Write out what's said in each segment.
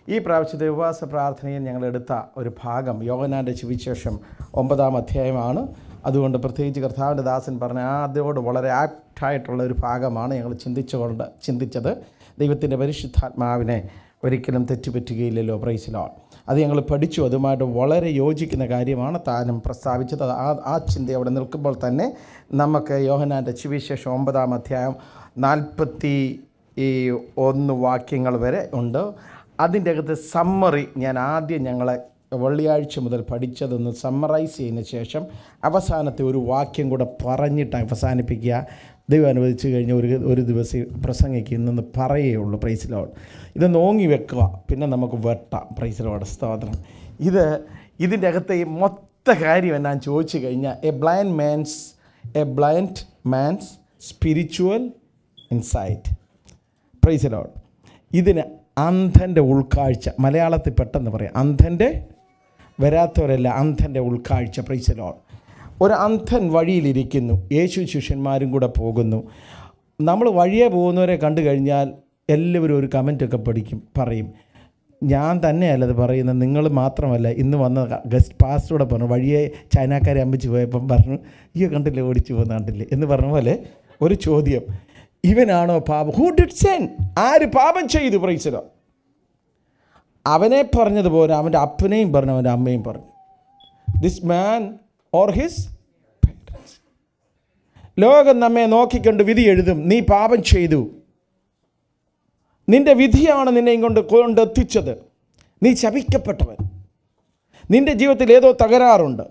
ഈ പ്രാവശ്യത്തെ ഉപവാസ പ്രാർത്ഥനയിൽ ഞങ്ങൾ എടുത്ത ഒരു ഭാഗം യോഗനാൻ്റെ സുവിശേഷം ഒമ്പതാം അധ്യായമാണ് അതുകൊണ്ട് പ്രത്യേകിച്ച് കർത്താവിൻ്റെ ദാസൻ പറഞ്ഞ അതിനോട് വളരെ ആപ്റ്റായിട്ടുള്ള ഒരു ഭാഗമാണ് ഞങ്ങൾ ചിന്തിച്ചുകൊണ്ട് ചിന്തിച്ചത് ദൈവത്തിൻ്റെ പരിശുദ്ധാത്മാവിനെ ഒരിക്കലും തെറ്റുപറ്റുകയില്ലല്ലോ പ്രൈസിലോൺ അത് ഞങ്ങൾ പഠിച്ചു അതുമായിട്ട് വളരെ യോജിക്കുന്ന കാര്യമാണ് താനും പ്രസ്താവിച്ചത് അത് ആ ആ ചിന്ത അവിടെ നിൽക്കുമ്പോൾ തന്നെ നമുക്ക് യോഹനാൻ്റെ സുവിശേഷം ഒമ്പതാം അധ്യായം നാൽപ്പത്തി ഈ ഒന്ന് വാക്യങ്ങൾ വരെ ഉണ്ട് അതിൻ്റെ അകത്ത് സമ്മറി ഞാൻ ആദ്യം ഞങ്ങളെ വെള്ളിയാഴ്ച മുതൽ പഠിച്ചതൊന്ന് സമ്മറൈസ് ചെയ്തതിന് ശേഷം അവസാനത്തെ ഒരു വാക്യം കൂടെ പറഞ്ഞിട്ട് അവസാനിപ്പിക്കുക ദൈവം അനുവദിച്ചു കഴിഞ്ഞ ഒരു ഒരു ദിവസം പ്രസംഗിക്കുന്നതെന്ന് പറയുകയുള്ളൂ പ്രൈസിലോട് ഇത് നോങ്ങി വെക്കുക പിന്നെ നമുക്ക് വെട്ടാം പ്രൈസിലോട് സ്തോത്രം ഇത് ഇതിൻ്റെ അകത്തെ ഈ മൊത്ത കാര്യം എന്നാൻ ചോദിച്ചു കഴിഞ്ഞാൽ a blind man's a blind man's spiritual insight praise lord ഇതിന് അന്ധൻ്റെ ഉൾക്കാഴ്ച മലയാളത്തിൽ പെട്ടെന്ന് പറയാം അന്ധൻ്റെ വരാത്തവരല്ല അന്ധൻ്റെ ഉൾക്കാഴ്ച പ്രൈസ് ലോഡ് ഒരു അന്ധൻ വഴിയിലിരിക്കുന്നു യേശു ശിഷ്യന്മാരും കൂടെ പോകുന്നു നമ്മൾ വഴിയെ പോകുന്നവരെ കണ്ടു കഴിഞ്ഞാൽ എല്ലാവരും ഒരു കമൻറ്റൊക്കെ പഠിക്കും പറയും ഞാൻ തന്നെയല്ല അത് പറയുന്നത് നിങ്ങൾ മാത്രമല്ല ഇന്ന് വന്ന ഗസ്റ്റ് പാസ്റ്ററോടെ പറഞ്ഞു വഴിയെ ചൈനക്കാരെ അമ്പിച്ച് പോയപ്പം പറഞ്ഞു അയ്യോ കണ്ടില്ലേ ഓടിച്ചു പോകുന്ന കണ്ടില്ലേ എന്ന് പറഞ്ഞ പോലെ ഒരു ചോദ്യം ഇവനാണോ പാപം ഹൂ ഡിഡ് സെൻ ആര് പാപം ചെയ്തു പ്രൈസലോ അവനെ പറഞ്ഞതുപോലെ അവൻ്റെ അപ്പനെയും പറഞ്ഞു അവൻ്റെ അമ്മയും പറഞ്ഞു ദിസ് മാൻ ഓർ ഹിസ് ലോകം നമ്മെ നോക്കിക്കൊണ്ട് വിധി എഴുതും നീ പാപം ചെയ്തു നിന്റെ വിധിയാണ് നിന്നെയും കൊണ്ട് കൊണ്ടെത്തിച്ചത് നീ ശപിക്കപ്പെട്ടവൻ നിന്റെ ജീവിതത്തിൽ ഏതോ തകരാറുണ്ട്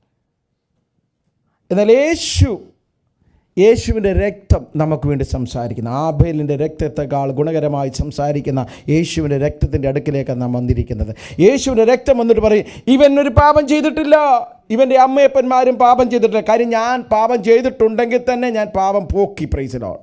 എന്നാൽ യേശു യേശുവിൻ്റെ രക്തം നമുക്ക് വേണ്ടി സംസാരിക്കുന്ന ആബേലിൻ്റെ രക്തത്തെക്കാൾ ഗുണകരമായി സംസാരിക്കുന്ന യേശുവിൻ്റെ രക്തത്തിൻ്റെ അടുക്കിലേക്കാണ് നാം വന്നിരിക്കുന്നത് യേശുവിൻ്റെ രക്തം വന്നിട്ട് പറയും ഇവൻ ഒരു പാപം ചെയ്തിട്ടില്ല ഇവൻ്റെ അമ്മയപ്പന്മാരും പാപം ചെയ്തിട്ടില്ല കാര്യം ഞാൻ പാപം ചെയ്തിട്ടുണ്ടെങ്കിൽ തന്നെ ഞാൻ പാപം പോക്കി പ്രൈസിലോൺ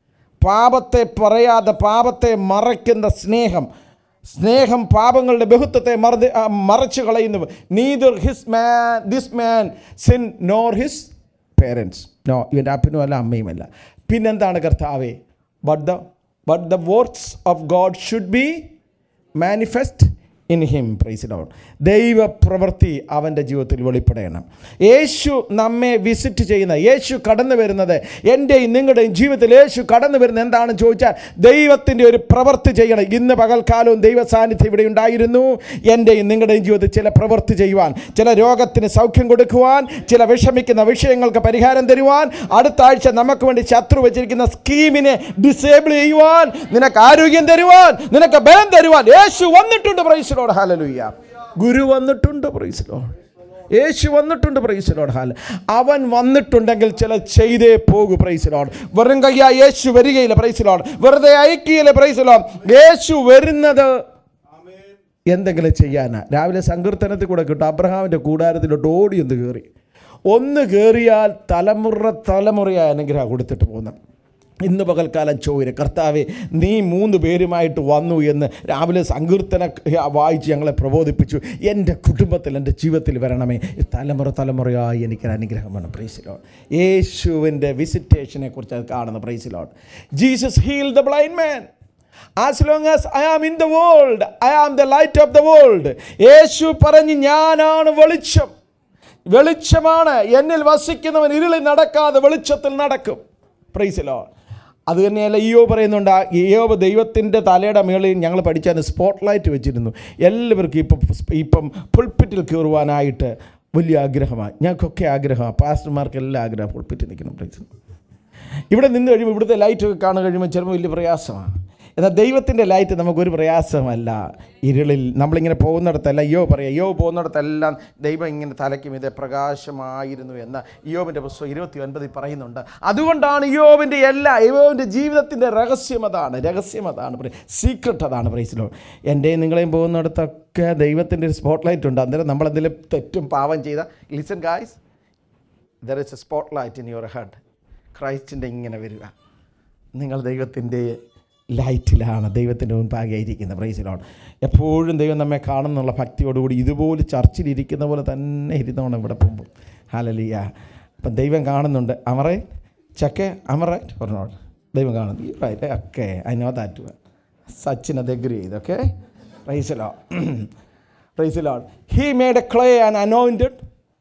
പാപത്തെ പറയാതെ പാപത്തെ മറയ്ക്കുന്ന സ്നേഹം സ്നേഹം പാപങ്ങളുടെ ബഹുത്വത്തെ മറന്ന് ആ, മറച്ചു കളയുന്നു neither his man this man sin nor his parents no ഇവൻ്റെ അപ്പനും അല്ല അമ്മയുമല്ല പിന്നെന്താണ് കർത്താവേ but the but the words of God should be manifest in him praise lord ദൈവപ്രവൃത്തി അവൻ്റെ ജീവിതത്തിൽ വെളിപ്പെടണം യേശു നമ്മെ വിസിറ്റ് ചെയ്യുന്ന യേശു കടന്നു വരുന്നത് എൻ്റെയും നിങ്ങളുടെയും ജീവിതത്തിൽ യേശു കടന്നു വരുന്നത് എന്താണെന്ന് ചോദിച്ചാൽ ദൈവത്തിൻ്റെ ഒരു പ്രവൃത്തി ചെയ്യണം ഇന്ന് പകൽക്കാലവും ദൈവ സാന്നിധ്യം ഇവിടെ ഉണ്ടായിരുന്നു എൻ്റെയും നിങ്ങളുടെയും ജീവിതത്തിൽ ചില പ്രവൃത്തി ചെയ്യുവാൻ ചില രോഗത്തിന് സൗഖ്യം കൊടുക്കുവാൻ ചില വിഷമിക്കുന്ന വിഷയങ്ങൾക്ക് പരിഹാരം തരുവാൻ അടുത്ത ആഴ്ച നമുക്ക് വേണ്ടി ശത്രു വെച്ചിരിക്കുന്ന സ്കീമിനെ ഡിസേബിൾ ചെയ്യുവാൻ നിനക്ക് ആരോഗ്യം തരുവാൻ നിനക്ക് ബലം തരുവാൻ യേശു വന്നിട്ടുണ്ട് പ്രൈസിലോട് ഹാലലുയ്യ ഗുരു വന്നിട്ടുണ്ട് പ്രൈസിലോട് യേശു വന്നിട്ടുണ്ട് പ്രൈസിലോട് ഹാല അവൻ വന്നിട്ടുണ്ടെങ്കിൽ ചില ചെയ്തേ പോകൂ പ്രൈസിലോട് വെറും കയ്യ യേശു വരികയില്ല പ്രൈസിലോട് വെറുതെ അയക്കുകയില്ല പ്രൈസിലോട് യേശു വരുന്നത് എന്തെങ്കിലും ചെയ്യാനാ രാവിലെ സങ്കീർത്തനത്തിൽ കൂടെ കിട്ടും അബ്രഹാമിൻ്റെ കൂടാരത്തിലോട്ട് ഓടി ഒന്ന് കയറി ഒന്ന് കയറിയാൽ തലമുറ തലമുറയായ അനുഗ്രഹം കൊടുത്തിട്ട് പോകുന്ന ഇന്ന് പകൽക്കാലം ചോര് കർത്താവെ നീ മൂന്ന് പേരുമായിട്ട് വന്നു എന്ന് രാവിലെ സങ്കീർത്തന വായിച്ച് ഞങ്ങളെ പ്രബോധിപ്പിച്ചു എൻ്റെ കുടുംബത്തിൽ എൻ്റെ ജീവിതത്തിൽ വരണമേ ഈ തലമുറ തലമുറയായി എനിക്കൊരു അനുഗ്രഹമാണ് പ്രൈസിലോൺ യേശുവിൻ്റെ വിസിറ്റേഷനെ കുറിച്ച് അത് കാണുന്ന praise the lord Jesus heal the blind man as long as I am in the world I am the light of the world Yeshu പറഞ്ഞ് ഞാനാണ് വെളിച്ചം വെളിച്ചമാണ് എന്നിൽ വസിക്കുന്നവൻ ഇരുളിൽ നടക്കാതെ വെളിച്ചത്തിൽ നടക്കും പ്രൈസിലോ അത് തന്നെയല്ല ഇയോ പറയുന്നുണ്ട് ആ ഇയോബ് ദൈവത്തിൻ്റെ തലയുടെ മേളിൽ ഞങ്ങൾ പഠിച്ചാൽ സ്പോട്ട് ലൈറ്റ് വെച്ചിരുന്നു എല്ലാവർക്കും ഇപ്പം ഇപ്പം പുൾപ്പിറ്റിൽ കയറുവാനായിട്ട് വലിയ ആഗ്രഹമാണ് ഞങ്ങൾക്കൊക്കെ ആഗ്രഹമാണ് പാസ്റ്റർമാർക്കെല്ലാം ആഗ്രഹം പുൾപ്പിറ്റിൽ നിൽക്കണം പ്രൈസ് ഇവിടെ നിന്ന് കഴിയുമ്പോൾ ഇവിടുത്തെ ലൈറ്റൊക്കെ കാണാൻ കഴിയുമ്പോൾ ചിലപ്പോൾ വലിയ പ്രയാസമാണ് എന്നാൽ ദൈവത്തിൻ്റെ ലൈറ്റ് നമുക്കൊരു പ്രയാസമല്ല ഇരുളിൽ നമ്മളിങ്ങനെ പോകുന്നിടത്തല്ല അയ്യോ പറയാം അയ്യോ പോകുന്നിടത്തെല്ലാം ദൈവം ഇങ്ങനെ തലയ്ക്ക് മീതെ പ്രകാശമായിരുന്നു എന്ന യോബിൻ്റെ പുസ്തകം ഇരുപത്തി ഒൻപതിൽ പറയുന്നുണ്ട് അതുകൊണ്ടാണ് യോബിൻ്റെ എല്ലാ യോബിൻ്റെ ജീവിതത്തിൻ്റെ രഹസ്യം അതാണ് രഹസ്യം അതാണ് സീക്രട്ട് അതാണ് പ്രൈസിലോ എൻ്റെയും നിങ്ങളെയും പോകുന്നിടത്തൊക്കെ ദൈവത്തിൻ്റെ ഒരു സ്പോട്ട് ലൈറ്റ് ഉണ്ട് അന്നേരം നമ്മളെന്തെങ്കിലും തെറ്റും പാവം ചെയ്ത listen guys there is a spotlight in your head ക്രൈസ്റ്റിൻ്റെ ഇങ്ങനെ വരിക നിങ്ങൾ ദൈവത്തിൻ്റെ ലൈറ്റിലാണ് ദൈവത്തിൻ്റെ മുൻപാകെയിരിക്കുന്നത് പ്രൈസിലാണ് എപ്പോഴും ദൈവം നമ്മെ കാണുന്നുള്ള ഭക്തിയോടുകൂടി ഇതുപോലെ ചർച്ചിലിരിക്കുന്ന പോലെ തന്നെ ഇരുന്നോണം ഇവിടെ പോകുമ്പോൾ ഹാലലിയ അപ്പം ദൈവം കാണുന്നുണ്ട് അമറേ ചക്കെ അമറേ പറഞ്ഞോട് ദൈവം കാണുന്നു right okay I know that Sachin അത് എഗ്രി ചെയ്ത് okay praise lord praise lord he made a clay and anointed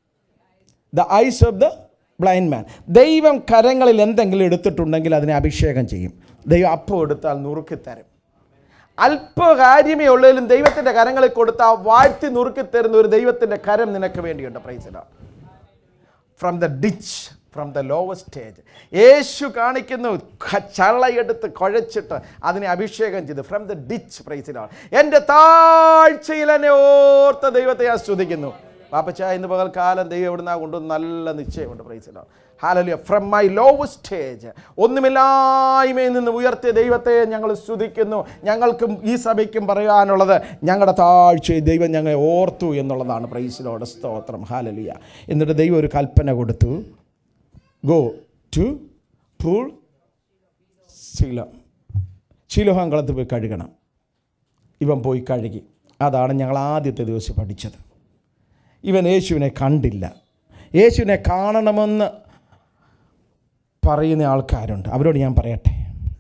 the eyes of the blind man ദൈവം കരങ്ങളിൽ എന്തെങ്കിലും എടുത്തിട്ടുണ്ടെങ്കിൽ അതിനെ അഭിഷേകം ചെയ്യും ദൈവം അപ്പം എടുത്താൽ നുറുക്കി തരും അല്പകാര്യമേ ഉള്ളതിലും ദൈവത്തിൻ്റെ കരങ്ങളിൽ കൊടുത്താൽ വാഴ്ത്തി നുറുക്കി തരുന്ന ഒരു ദൈവത്തിൻ്റെ കരം നിനക്ക് വേണ്ടിയുണ്ട് praise the lord from the ditch from the lower stage Yeshu കാണിക്കുന്നു ക- ചള്ളയെടുത്ത് കുഴച്ചിട്ട് അതിനെ അഭിഷേകം ചെയ്ത് ഫ്രം ദ ഡിച്ച് പ്രൈസിലാണ് എൻ്റെ താഴ്ചയിൽ എന്നെ ഓർത്ത ദൈവത്തെ ഞാൻ സ്തുതിക്കുന്നു പാപ്പച്ച ഇന്ന് പകൽക്കാലം ദൈവം എവിടുന്നാ കൊണ്ടുവന്ന് നല്ല നിശ്ചയമുണ്ട് പ്രൈസിലാണ് ഹാലലിയ ഫ്രം മൈ ലോവർ സ്റ്റേജ് ഒന്നുമില്ലായ്മയിൽ നിന്ന് ഉയർത്തിയ ദൈവത്തെ ഞങ്ങൾ സ്തുതിക്കുന്നു ഞങ്ങൾക്കും ഈ സഭയ്ക്കും പറയാനുള്ളത് ഞങ്ങളുടെ താഴ്ചയിൽ ദൈവം ഞങ്ങളെ ഓർത്തു എന്നുള്ളതാണ് പ്രൈസിലോട് സ്തോത്രം ഹാലലിയ എന്നിട്ട് ദൈവം ഒരു കൽപ്പന കൊടുത്തു ഗോ ടു പൂൾ ശീലം ശീലോഹങ്കളത്ത് പോയി കഴുകണം ഇവൻ പോയി കഴുകി അതാണ് ഞങ്ങൾ ആദ്യത്തെ ദിവസം പഠിച്ചത് ഇവൻ യേശുവിനെ കണ്ടില്ല യേശുവിനെ കാണണമെന്ന് പറയുന്ന ആൾക്കാരുണ്ട് അവരോട് ഞാൻ പറയട്ടെ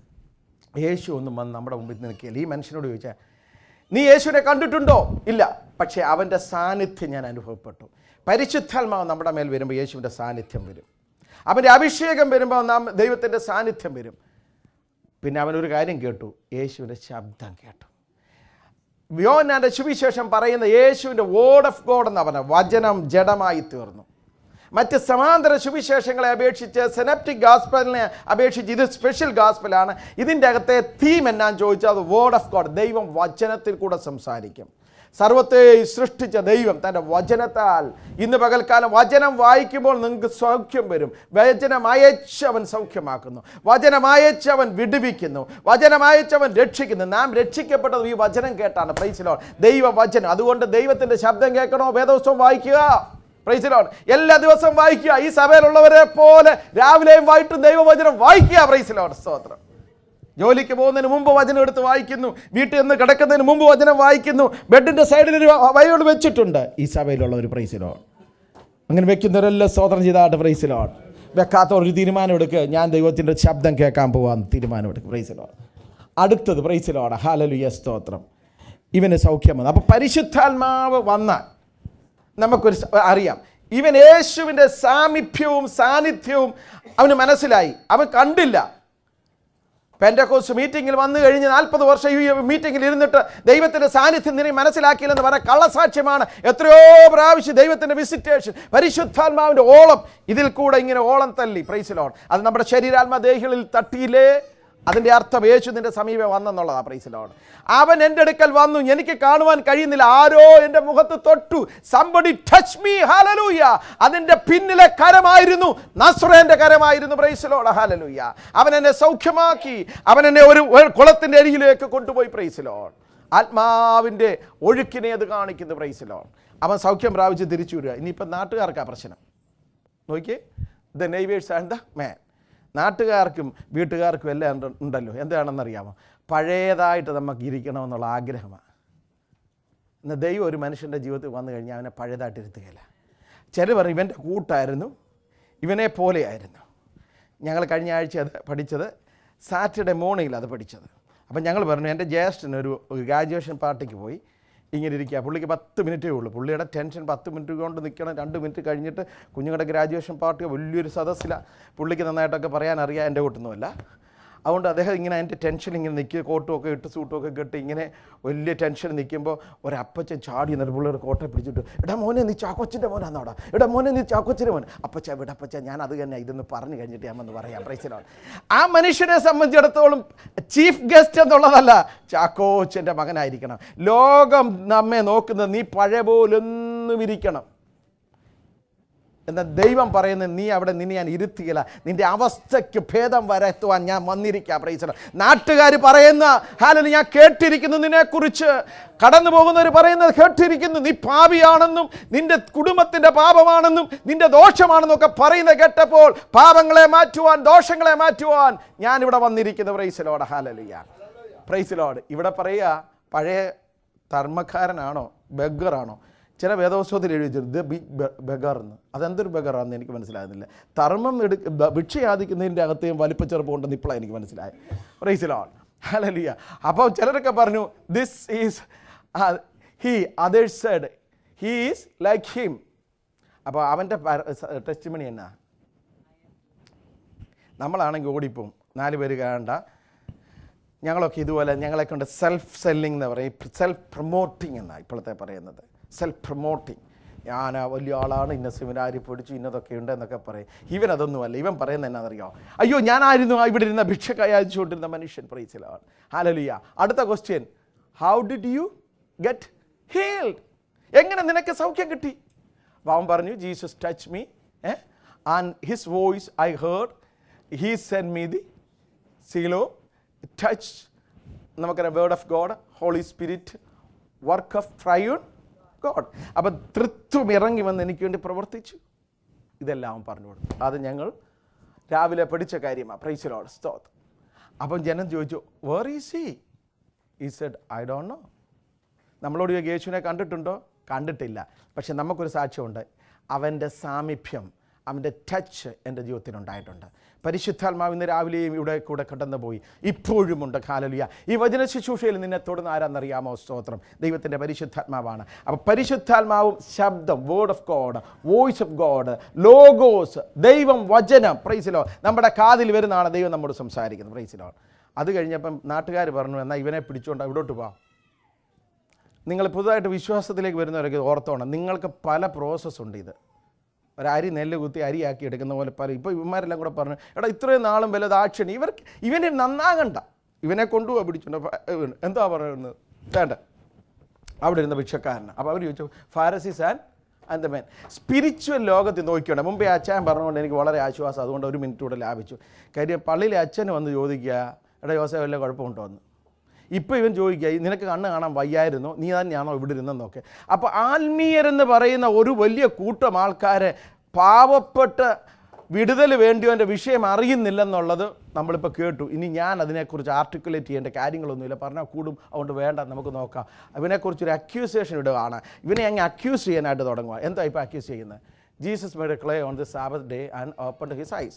യേശു ഒന്നും വന്ന് നമ്മുടെ മുമ്പിൽ നിൽക്കില്ല ഈ മനുഷ്യനോട് ചോദിച്ചാൽ നീ യേശുവിനെ കണ്ടിട്ടുണ്ടോ ഇല്ല പക്ഷേ അവൻ്റെ സാന്നിധ്യം ഞാൻ അനുഭവപ്പെട്ടു പരിശുദ്ധാത്മാവ് നമ്മുടെ മേൽ വരുമ്പോൾ യേശുവിൻ്റെ സാന്നിധ്യം വരും അവൻ്റെ അഭിഷേകം വരുമ്പോൾ നാം ദൈവത്തിൻ്റെ സാന്നിധ്യം വരും പിന്നെ അവനൊരു കാര്യം കേട്ടു യേശുവിൻ്റെ ശബ്ദം കേട്ടു വ്യോനാന്റെ സുവിശേഷം പറയുന്ന യേശുവിൻ്റെ വേർഡ് ഓഫ് ഗോഡ് എന്ന് പറഞ്ഞ വചനം ജഡമായി തീർന്നു മറ്റ് സമാന്തര സുവിശേഷങ്ങളെ അപേക്ഷിച്ച് സെനപ്റ്റിക് ഗാസ്പലിനെ അപേക്ഷിച്ച് ഇത് സ്പെഷ്യൽ ഗാസ്പലാണ് ഇതിൻ്റെ അകത്തെ തീം എന്നാന്ന് ചോദിച്ചാൽ അത് വേർഡ് ഓഫ് ഗോഡ് ദൈവം വചനത്തിൽ കൂടെ സംസാരിക്കും സർവത്തെ സൃഷ്ടിച്ച ദൈവം തൻ്റെ വചനത്താൽ ഇന്ന് പകൽക്കാലം വചനം വായിക്കുമ്പോൾ നിങ്ങൾക്ക് സൗഖ്യം വരും വചനം അയച്ച് അവൻ സൗഖ്യമാക്കുന്നു വചനം അയച്ച് അവൻ വിടുവിക്കുന്നു വചനം അയച്ച് അവൻ രക്ഷിക്കുന്നു നാം രക്ഷിക്കപ്പെട്ടത് ഈ വചനം കേട്ടാണ് പ്രൈസിലോ ദൈവ വചനം അതുകൊണ്ട് ദൈവത്തിൻ്റെ ശബ്ദം കേൾക്കണോ വേദോത്സവം വായിക്കുക പ്രൈസിലോൺ എല്ലാ ദിവസവും വായിക്കുക ഈ സഭയിലുള്ളവരെ പോലെ രാവിലെയും വൈകിട്ടും ദൈവവചനം വായിക്കുക പ്രൈസിലോൺ സ്തോത്രം ജോലിക്ക് പോകുന്നതിന് മുമ്പ് വചനം എടുത്ത് വായിക്കുന്നു വീട്ടിൽ നിന്ന് കിടക്കുന്നതിന് മുമ്പ് വചനം വായിക്കുന്നു ബെഡിൻ്റെ സൈഡിൽ ഒരു വയോൾ വെച്ചിട്ടുണ്ട് ഈ സഭയിലുള്ള ഒരു പ്രൈസിലോൺ അങ്ങനെ വെക്കുന്നവരെല്ലാം സ്തോത്രം ചെയ്താട്ട് പ്രൈസിലോൺ വെക്കാത്ത ഒരു തീരുമാനം എടുക്കുക ഞാൻ ദൈവത്തിൻ്റെ ശബ്ദം കേൾക്കാൻ പോവാന്ന് തീരുമാനം എടുക്കുക പ്രൈസിലോൺ അടുത്തത് പ്രൈസിലോണ് ഹാലലുയ സ്തോത്രം ഇവന് സൗഖ്യം വന്നു അപ്പോൾ പരിശുദ്ധാത്മാവ് വന്നാൽ നമുക്കൊരു സ- അറിയാം ഇവൻ യേശുവിൻ്റെ സാമീപ്യവും സാന്നിധ്യവും അവന് മനസ്സിലായി അവൻ കണ്ടില്ല പെൻഡക്കോസ് മീറ്റിങ്ങിൽ വന്നു കഴിഞ്ഞ് നാൽപ്പത് വർഷം ഈ മീറ്റിങ്ങിൽ ഇരുന്നിട്ട് ദൈവത്തിൻ്റെ സാന്നിധ്യം നിന്നെ മനസ്സിലാക്കിയില്ലെന്ന് പറഞ്ഞ കള്ളസാക്ഷ്യമാണ് എത്രയോ പ്രാവശ്യം ദൈവത്തിൻ്റെ വിസിറ്റേഷൻ പരിശുദ്ധാത്മാവിൻ്റെ ഓളം ഇതിൽ കൂടെ ഇങ്ങനെ ഓളം തല്ലി പ്രൈസിലോൺ അത് നമ്മുടെ ശരീരാത്മ ദേഹികളിൽ തട്ടിയില്ലേ അതിൻ്റെ അർത്ഥം യേശു നിന്റെ സമീപം വന്നെന്നുള്ളതാണ് പ്രൈസിലോൺ അവൻ എൻ്റെ അടുക്കൽ വന്നു എനിക്ക് കാണുവാൻ കഴിയുന്നില്ല ആരോ എൻ്റെ മുഖത്ത് തൊട്ടു സംബടി ടച്ച് മീ ഹാലലൂയ അതിൻ്റെ പിന്നിലെ കരമായിരുന്നു നസ്രേൻ്റെ കരമായിരുന്നു പ്രൈസിലോട് ഹാലലൂയ അവൻ എന്നെ സൗഖ്യമാക്കി അവൻ എന്നെ ഒരു ഒരു കുളത്തിൻ്റെ അരികിലേക്ക് കൊണ്ടുപോയി പ്രൈസിലോൺ ആത്മാവിൻ്റെ ഒഴുക്കിനെ അത് കാണിക്കുന്നു പ്രൈസിലോൺ അവൻ സൗഖ്യം പ്രാപിച്ച് തിരിച്ചു വരിക ഇനിയിപ്പം നാട്ടുകാർക്കാ പ്രശ്നം നോക്കിയേ the neighbours and the man നാട്ടുകാർക്കും വീട്ടുകാർക്കും എല്ലാം ഉണ്ട്- ഉണ്ടല്ലോ എന്താണെന്നറിയാമോ പഴയതായിട്ട് നമുക്ക് ഇരിക്കണമെന്നുള്ള ആഗ്രഹമാണ് എന്നാൽ ദൈവം ഒരു മനുഷ്യൻ്റെ ജീവിതത്തിൽ വന്നു കഴിഞ്ഞാൽ അവനെ പഴയതായിട്ട് ഇരുത്തുകയില്ല ചില പറയും ഇവൻ്റെ കൂട്ടായിരുന്നു ഇവനെ പോലെയായിരുന്നു ഞങ്ങൾ കഴിഞ്ഞ ആഴ്ച അത് പഠിച്ചത് സാറ്റർഡേ മോർണിംഗിൽ അത് പഠിച്ചത് അപ്പം ഞങ്ങൾ പറഞ്ഞു എൻ്റെ ജ്യേഷ്ഠന് ഒരു ഒരു ഗ്രാജുവേഷൻ പാർട്ടിക്ക് പോയി ഇങ്ങനെ ഇരിക്കുക പുള്ളിക്ക് പത്ത് മിനിറ്റേ ഉള്ളൂ പുള്ളിയുടെ ടെൻഷൻ പത്ത് മിനിറ്റ് കൊണ്ട് നിൽക്കണം രണ്ട് മിനിറ്റ് കഴിഞ്ഞിട്ട് കുഞ്ഞുങ്ങളുടെ ഗ്രാജുവേഷൻ പാർട്ടി വലിയൊരു സദസ്സിലാണ് പുള്ളിക്ക് നന്നായിട്ടൊക്കെ പറയാൻ അറിയാം എൻ്റെ കൂട്ടൊന്നുമല്ല അതുകൊണ്ട് അദ്ദേഹം ഇങ്ങനെ അതിൻ്റെ ടെൻഷൻ ഇങ്ങനെ നിൽക്കുക കോട്ടും ഒക്കെ ഇട്ട് സൂട്ടും ഒക്കെ കെട്ടി ഇങ്ങനെ വലിയ ടെൻഷൻ നിൽക്കുമ്പോൾ ഒരപ്പച്ചൻ ചാടി എന്നിട്ട് പുള്ളിയുടെ കോട്ടെ പിടിച്ചിട്ട് എടാ മോനെ നീ ചാക്കോച്ചിൻ്റെ മോനാന്നോടാ എടാ മോനെ നീ ചാക്കോച്ചിൻ്റെ മോൻ അപ്പച്ച വിടപ്പച്ച ഞാൻ അത് തന്നെ ഇതൊന്ന് പറഞ്ഞു കഴിഞ്ഞിട്ട് ഞാൻ വന്ന് പറയാം പ്രൈസിലാണ് ആ മനുഷ്യനെ സംബന്ധിച്ചിടത്തോളം ചീഫ് ഗസ്റ്റ് എന്നുള്ളതല്ല ചാക്കോച്ചൻ്റെ മകനായിരിക്കണം ലോകം നമ്മെ നോക്കുന്നത് നീ പഴയ പോലൊന്നും ഇരിക്കണം എന്നാൽ ദൈവം പറയുന്നത് നീ അവിടെ നിന്നെ ഞാൻ ഇരുത്തുകയില്ല നിന്റെ അവസ്ഥയ്ക്ക് ഭേദം വരുത്തുവാൻ ഞാൻ വന്നിരിക്കുക പ്രൈസല നാട്ടുകാർ പറയുന്ന ഹാലന് ഞാൻ കേട്ടിരിക്കുന്നു നിന്നെക്കുറിച്ച് കടന്നു പോകുന്നവർ പറയുന്നത് കേട്ടിരിക്കുന്നു നീ പാപിയാണെന്നും നിന്റെ കുടുംബത്തിൻ്റെ പാപമാണെന്നും നിന്റെ ദോഷമാണെന്നും ഒക്കെ പറയുന്നത് കേട്ടപ്പോൾ പാപങ്ങളെ മാറ്റുവാൻ ദോഷങ്ങളെ മാറ്റുവാൻ ഞാനിവിടെ വന്നിരിക്കുന്നു പ്രൈസലോട് ഹാലലിയ പ്രൈസലോട് ഇവിടെ പറയുക പഴയ ധർമ്മക്കാരനാണോ ബെഗറാണോ ചില വേദോത്സവത്തിൽ എഴുതി വെച്ചിട്ടുണ്ട് ദ ബിഗ് ബെഗർ എന്ന് അതെന്തൊരു ബെഗറാണെന്ന് എനിക്ക് മനസ്സിലാകുന്നില്ല ധർമ്മം എടു ബ- ഭിക്ഷ യാചിക്കുന്നതിൻ്റെ അകത്തെയും വലിപ്പച്ചെറുപ്പം ഉണ്ടെന്ന് ഇപ്പോഴാണ് എനിക്ക് മനസ്സിലായത് പ്രൈസിലോൺ ഹലലിയ അപ്പോൾ ചിലരൊക്കെ പറഞ്ഞു this is he others said he is like him അപ്പോൾ അവൻ്റെ ടെസ്റ്റ് മണി എന്നാ നമ്മളാണെങ്കിൽ ഓടിപ്പോവും നാല് പേര് കാണണ്ട ഞങ്ങളൊക്കെ ഇതുപോലെ ഞങ്ങളെ കൊണ്ട് സെൽഫ് സെല്ലിംഗ് എന്ന് പറയും സെൽഫ് പ്രൊമോട്ടിംഗ് എന്നാണ് ഇപ്പോഴത്തെ പറയുന്നത് സെൽഫ് പ്രൊമോട്ടിംഗ് ഞാൻ വലിയ ആളാണ് ഇന്ന സെമിനാരി പഠിച്ചു ഇന്നതൊക്കെ ഉണ്ട് എന്നൊക്കെ പറയും ഇവൻ അതൊന്നുമല്ല ഇവൻ പറയുന്നത് എന്നാണെന്നറിയോ അയ്യോ ഞാനായിരുന്നു ആ ഇവിടെ ഇരുന്ന ഭിക്ഷക്കായി അയച്ചുകൊണ്ടിരുന്ന മനുഷ്യൻ പ്രൈസിലാണ് ഹാലലിയ അടുത്ത question how did you get healed എങ്ങനെ നിനക്ക് സൗഖ്യം കിട്ടി അപ്പോൾ അവൻ പറഞ്ഞു Jesus touch me and his voice I heard he sent me the Siloam touch നമുക്കറിയാം word of God Holy Spirit work of triune God അപ്പം തൃത്വം ഇറങ്ങി വന്ന് എനിക്ക് വേണ്ടി പ്രവർത്തിച്ചു ഇതെല്ലാം അവൻ പറഞ്ഞു കൊടുത്തു അത് ഞങ്ങൾ രാവിലെ പഠിച്ച കാര്യമാണ് പ്രൈസിലോട് സ്തോത്ത് അപ്പം ജനം ചോദിച്ചു where is he he said I don't know നമ്മളോട് ചോദിക്കും, യേശുവിനെ കണ്ടിട്ടുണ്ടോ കണ്ടിട്ടില്ല പക്ഷെ നമുക്കൊരു സാക്ഷ്യമുണ്ട് അവൻ്റെ സാമീപ്യം അവൻ്റെ ടച്ച് എൻ്റെ ജീവിതത്തിലുണ്ടായിട്ടുണ്ട് പരിശുദ്ധാത്മാവ് ഇന്ന് രാവിലെയും ഇവിടെ കൂടെ കടന്നു പോയി ഇപ്പോഴുമുണ്ട് കാലലിയ ഈ വചന ശുശ്രൂഷയിൽ നിന്നെ തൊടുന്ന ആരാന്നറിയാമോ സ്തോത്രം ദൈവത്തിൻ്റെ പരിശുദ്ധാത്മാവാണ് അപ്പോൾ പരിശുദ്ധാത്മാവും ശബ്ദം word of God voice of God logos ദൈവം വചനം പ്രൈസിലോ നമ്മുടെ കാതിൽ വരുന്നതാണ് ദൈവം നമ്മോട് സംസാരിക്കുന്നത് പ്രൈസിലോ അത് കഴിഞ്ഞപ്പം നാട്ടുകാർ പറഞ്ഞു എന്നാൽ ഇവനെ പിടിച്ചുകൊണ്ട് ഇവിടോട്ട് പോവാം നിങ്ങൾ പുതുതായിട്ട് വിശ്വാസത്തിലേക്ക് വരുന്നവരൊക്കെ ഓർത്തോണം നിങ്ങൾക്ക് പല പ്രോസസ്സ് ഉണ്ട് ഇത് ഒരു അരി നെല്ല് കുത്തി അരിയാക്കി എടുക്കുന്ന പോലെ പല ഇപ്പോൾ ഇവന്മാരെല്ലാം കൂടെ പറഞ്ഞു എടാ ഇത്രയും നാളും വല്ല ദാക്ഷിണി ഇവർക്ക് ഇവനെ നന്നാകണ്ട ഇവനെ കൊണ്ടുപോകാൻ പിടിച്ചുണ്ട് എന്താ പറയുന്നത് വേണ്ട അവിടെ ഇരുന്ന ഭിക്ഷക്കാരന് അപ്പോൾ അവർ ചോദിച്ചു Pharisees and and the men spiritual ലോകത്തിൽ നോക്കിയുണ്ട് മുമ്പേ അച്ഛൻ പറഞ്ഞുകൊണ്ട് എനിക്ക് വളരെ ആശ്വാസം അതുകൊണ്ട് ഒരു മിനിറ്റ് കൂടെ ലാഭിച്ചു കാര്യം പള്ളിയിലെ അച്ഛന് വന്ന് ചോദിക്കുക എടാ യോസേ വല്ല കുഴപ്പമുണ്ടോ എന്ന് ഇപ്പോൾ ഇവൻ ചോദിക്കുക "ഈ നിനക്ക് കണ്ണ് കാണാൻ വയ്യായിരുന്നു നീ തന്നെയാണോ ഇവിടെ ഇരുന്നെന്നൊക്കെ അപ്പോൾ ആത്മീയരെന്ന് പറയുന്ന ഒരു വലിയ കൂട്ടം ആൾക്കാരെ പാവപ്പെട്ട് വിടുതൽ വേണ്ടിയവൻ്റെ വിഷയം അറിയുന്നില്ലെന്നുള്ളത് നമ്മളിപ്പോൾ കേട്ടു ഇനി ഞാൻ അതിനെക്കുറിച്ച് ആർട്ടിക്കുലേറ്റ് ചെയ്യേണ്ട കാര്യങ്ങളൊന്നുമില്ല പറഞ്ഞാൽ കൂടും അതുകൊണ്ട് വേണ്ട നമുക്ക് നോക്കാം ഇവനെക്കുറിച്ചൊരു അക്യൂസിയേഷൻ ഇടുകയാണ് ഇവനെ അങ്ങ് അക്യൂസ് ചെയ്യാനായിട്ട് തുടങ്ങുക എന്താ ഇപ്പോൾ അക്യൂസ് ചെയ്യുന്നത് Jesus made clay on the Sabbath day and open his eyes